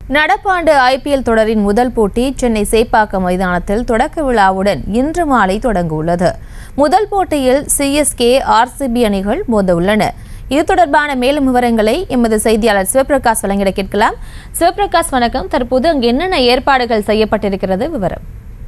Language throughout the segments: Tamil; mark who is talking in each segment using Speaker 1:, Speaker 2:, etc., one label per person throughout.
Speaker 1: நடப்பாண்டு ஐபிஎல் தொடரின் முதல் போட்டி சென்னை சேப்பாக்கம் மைதானத்தில் தொடக்க விழாவுடன் இன்று மாலை தொடங்கவுள்ளது முதல் போட்டியில் சிஎஸ்கே ஆர்சிபி அணிகள் மோத உள்ளன இது தொடர்பான மேலும் விவரங்களை எமது செய்தியாளர் சிவபிரகாஷ் வழங்கிட கேட்கலாம் சிவபிரகாஷ் வணக்கம் தற்போது அங்கு என்னென்ன ஏற்பாடுகள் செய்யப்பட்டிருக்கிறது விவரம்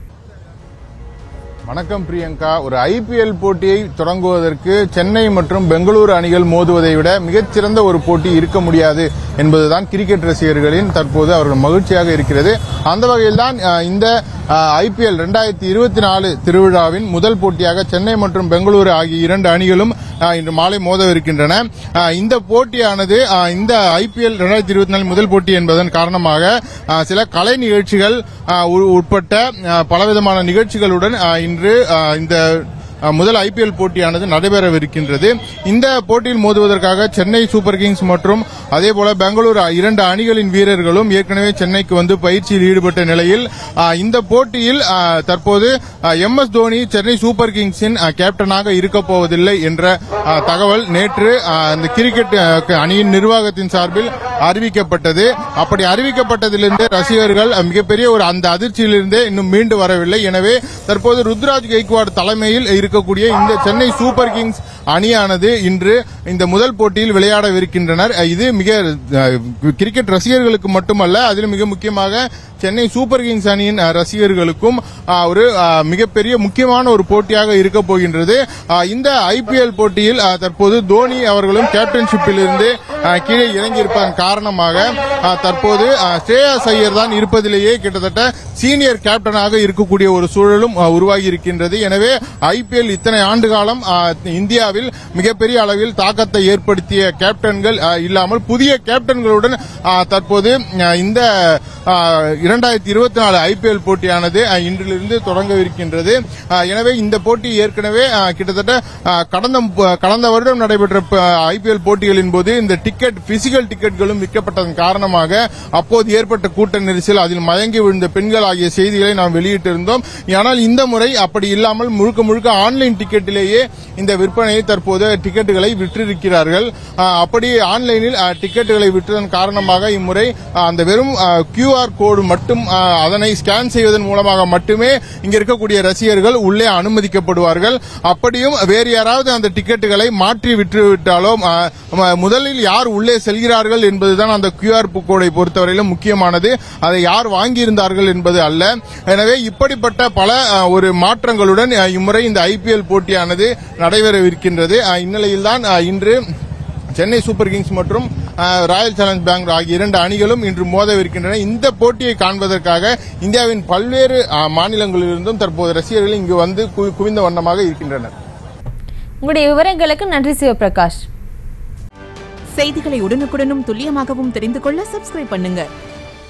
Speaker 2: வணக்கம் பிரியங்கா ஒரு ஐபிஎல் போட்டியை தொடங்குவதற்கு சென்னை மற்றும் பெங்களூரு அணிகள் மோதுவதை விட மிகச்சிறந்த ஒரு போட்டி இருக்க முடியாது என்பதுதான் கிரிக்கெட் ரசிகர்களின் தற்போது அவர்கள் மகிழ்ச்சியாக இருக்கிறது அந்த வகையில் தான் இந்த ஐபிஎல் ரெண்டாயிரத்தி இருபத்தி நாலு திருவிழாவின் முதல் போட்டியாக சென்னை மற்றும் பெங்களூரு ஆகிய இரண்டு அணிகளும் அஹ், இன்று மாலை மோதவிருக்கின்றன அஹ், இந்த போட்டியானது அஹ், இந்த ஐபிஎல் ரெண்டாயிரத்தி இருபத்தி நாலு முதல் போட்டி என்பதன் காரணமாக அஹ், சில கலை நிகழ்ச்சிகள் அஹ், உ- உட்பட்ட அஹ், பலவிதமான நிகழ்ச்சிகளுடன் அஹ், இன்று அஹ், இந்த அஹ், முதல் ஐபிஎல் போட்டியானது நடைபெறவிருக்கின்றது இந்த போட்டியில் மோதுவதற்காக சென்னை சூப்பர் கிங்ஸ் மற்றும் அதேபோல பெங்களூரு இரண்டு அணிகளின் வீரர்களும் ஏற்கனவே சென்னைக்கு வந்து பயிற்சியில் ஈடுபட்ட நிலையில் அஹ், இந்த போட்டியில் அஹ், தற்போது M S Dhoni Chennai super கிங்ஸின் அஹ், கேப்டனாக இருக்கப் போவதில்லை என்ற அஹ், தகவல் நேற்று அஹ், இந்த கிரிக்கெட் அஹ், அணியின் நிர்வாகத்தின் சார்பில் அறிவிக்கப்பட்டது அப்படி அறிவிக்கப்பட்டதிலிருந்து ரசிகர்கள் அஹ், மிகப்பெரிய ஒரு அந்த அதிர்ச்சியிலிருந்தே இன்னும் மீண்டு வரவில்லை எனவே தற்போது ருத்ராஜ் கெய்க்வாட் தலைமையில் இருக்கக்கூடிய இந்த சென்னை சூப்பர் கிங்ஸ் அணியானது இன்று இந்த முதல் போட்டியில் விளையாடவிருக்கின்றனர் அஹ், இது மிக அஹ், கிரிக்கெட் ரசிகர்களுக்கு மட்டுமல்ல அதிலும் மிக முக்கியமாக சென்னை சூப்பர் கிங்ஸ் அணியின் அஹ், ரசிகர்களுக்கும் அஹ், ஒரு அஹ், மிகப்பெரிய முக்கியமான ஒரு போட்டியாக இருக்க போகின்றது அஹ், இந்த ஐபிஎல் போட்டியில் அஹ், தற்போது தோனி அவர்களும் கேப்டன்ஷிப்பில் இருந்து அஹ், கீழே இறங்கியிருப்பதன் காரணமாக அஹ், தற்போது அஹ், ஸ்ரேயாஸ் ஐயர் தான் இருப்பதிலேயே கிட்டத்தட்ட சீனியர் கேப்டனாக இருக்கக்கூடிய ஒரு சூழலும் அஹ், உருவாகி இருக்கின்றது எனவே ஐபிஎல் இத்தனை ஆண்டு காலம் அஹ், இந்தியாவில் மிகப்பெரிய அளவில் தாக்கத்தை ஏற்படுத்திய கேப்டன்கள் அஹ், இல்லாமல் புதிய கேப்டன்களுடன் அஹ், தற்போது அஹ், இந்த இரண்டாயிரத்தி இருபத்தி நாலு ஐபிஎல் போட்டியானது அஹ், இன்றிலிருந்து தொடங்கவிருக்கின்றது அஹ், எனவே இந்த போட்டி ஏற்கனவே அஹ், கிட்டத்தட்ட அஹ், கடந்த கடந்த வருடம் நடைபெற்ற ஐபிஎல் போட்டிகளின் போது இந்த டிக்கெட் பிசிக்கல் டிக்கெட்களும் விற்கப்பட்டதன் காரணமாக அப்போது ஏற்பட்ட கூட்ட நெரிசல் அதில் மயங்கி விழுந்த பெண்கள் ஆகிய செய்திகளை நாம் வெளியிட்டிருந்தோம் ஆனால் இந்த முறை அப்படி இல்லாமல் முழுக்க முழுக்க ஆன்லைன் டிக்கெட்டிலேயே இந்த விற்பனையை தற்போது டிக்கெட்டுகளை விற்றிருக்கிறார்கள் அஹ், அப்படி ஆன்லைனில் அஹ், டிக்கெட்டுகளை விற்றதன் காரணமாக இம்முறை அஹ், அந்த வெறும் கியூஆர் கோடு மட்டும் அஹ், அதனை ஸ்கேன் செய்வதன் மூலமாக மட்டுமே இங்க இருக்கக்கூடிய ரசிகர்கள் உள்ளே அனுமதிக்கப்படுவார்கள் அப்படியும் வேறு யாராவது அந்த டிக்கெட்டுகளை மாற்றி விற்றுவிட்டாலோ அஹ், ம- முதலில் யார் உள்ளே செல்கிறார்கள் என்பதுதான் அந்த கியூஆர் கோடை பொறுத்தவரையிலும் முக்கியமானது அதை யார் வாங்கியிருந்தார்கள் என்பது அல்ல எனவே இப்படிப்பட்ட பல அஹ், ஒரு மாற்றங்களுடன் அஹ், இம்முறை இந்த ஐபிஎல் போட்டியானது நடைபெறவிருக்கின்றது அஹ், இந்நிலையில்தான் அஹ், இன்று சென்னை சூப்பர் கிங்ஸ் மற்றும் அஹ், ராயல் சேலஞ்ச் பேங்க் ஆகிய இரண்டு அணிகளும் இன்று மோதவிருக்கின்றன இந்த போட்டியை காண்பதற்காக இந்தியாவின் பல்வேறு அஹ், மாநிலங்களிலிருந்தும் தற்போது ரசிகர்கள் இங்கு வந்து கு- குவிந்த வண்ணமாக இருக்கின்றனர்
Speaker 1: உங்களுடைய விவரங்களுக்கு நன்றி சிவபிரகாஷ்
Speaker 3: செய்திகளை உடனுக்குடனும் துல்லியமாகவும் தெரிந்து கொள்ள சப்ஸ்கிரைப் பண்ணுங்க